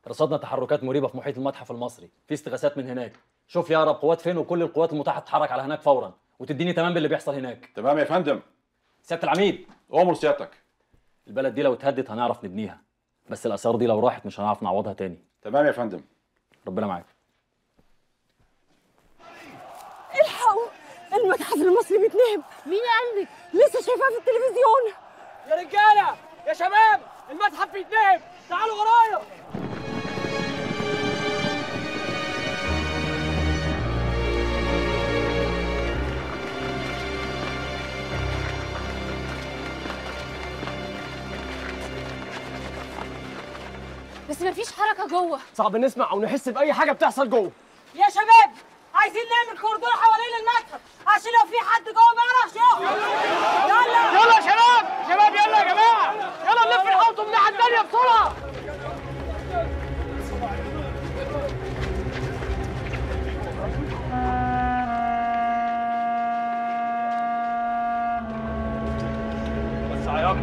رصدنا تحركات مريبه في محيط المتحف المصري في استغاثات من هناك شوف لي اقرب قوات فين وكل القوات المتاحه تتحرك على هناك فورا وتديني تمام باللي بيحصل هناك تمام يا فندم سياده العميد امر سيادتك البلد دي لو اتهدت هنعرف نبنيها بس الاثار دي لو راحت مش هنعرف نعوضها تاني تمام يا فندم ربنا معاك الحقوا المتحف المصري بيتنهب مين قال لك؟ لسه شايفاه في التلفزيون يا رجاله يا شباب المتحف بيتنهب تعالوا ورايا بس مفيش حركة جوه صعب نسمع او نحس باي حاجه بتحصل جوه يا شباب عايزين نعمل كوردون حوالين المتحف عشان لو في حد جوه ما يعرفش يخرج يلا يلا يا شباب شباب يلا يا جماعه يلا نلف الحوض من الناحيه الثانيه بسرعه بس عياط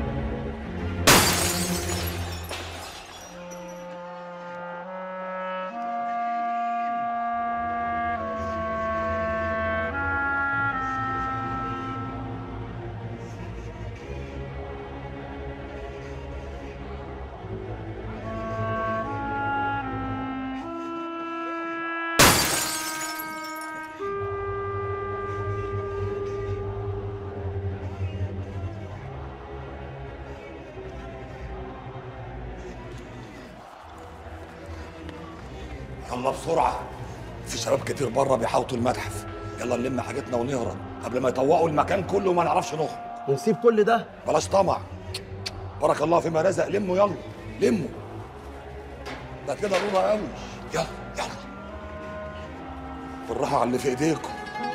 يلا بسرعة في شباب كتير بره بيحاوطوا المتحف يلا نلم حاجتنا ونهرب قبل ما يطوقوا المكان كله وما نعرفش نخرج ونسيب كل ده بلاش طمع بارك الله فيما رزق لموا يلا لموا ده كده رضا قوي يلا يلا بالراحة على اللي في ايديكم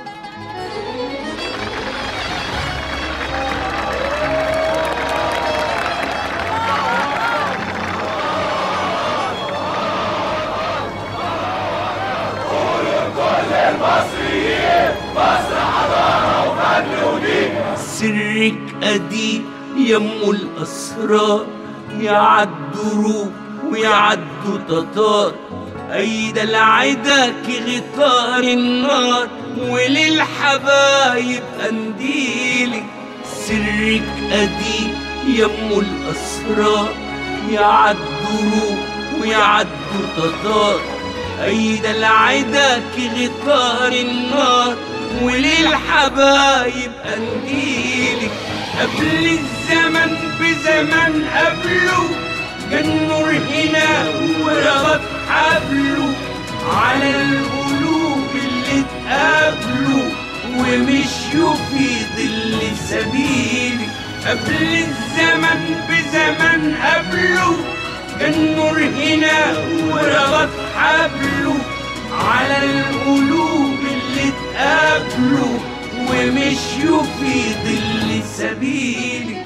سرك قديم يمو الأسرار يعدوا ويعدوا تتار أيد العداك غطار النار وللحبايب قنديلك سرك قديم يمو الأسرار يعدوا ويعدوا تتار أيد العداك غطار النار وللحبايب قنديلك قبل الزمن بزمن قبله كان نور هنا وربط حبله على القلوب اللي اتقابلوا ومشيوا في ظل سبيلك قبل الزمن بزمن قبله كان نور هنا وربط حبله على القلوب اللي اتقابلوا ومشيوا في ظل سبيلك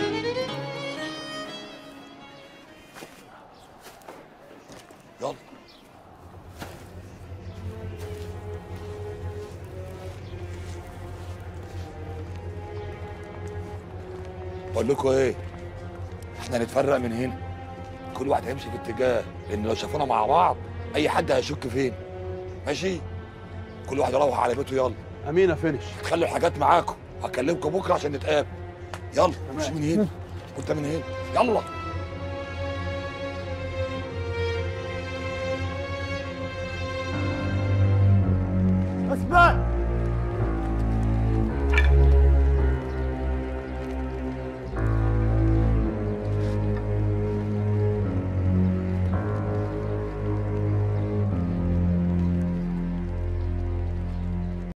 يلا بقول لكم ايه احنا نتفرق من هنا كل واحد هيمشي في اتجاه لان لو شافونا مع بعض اي حد هيشك فين ماشي كل واحد يروح على بيته يلا امين يا فينش خلوا الحاجات معاكم هكلمكم بكره عشان نتقابل يلا مش من هنا وانت من هنا يلا اسمع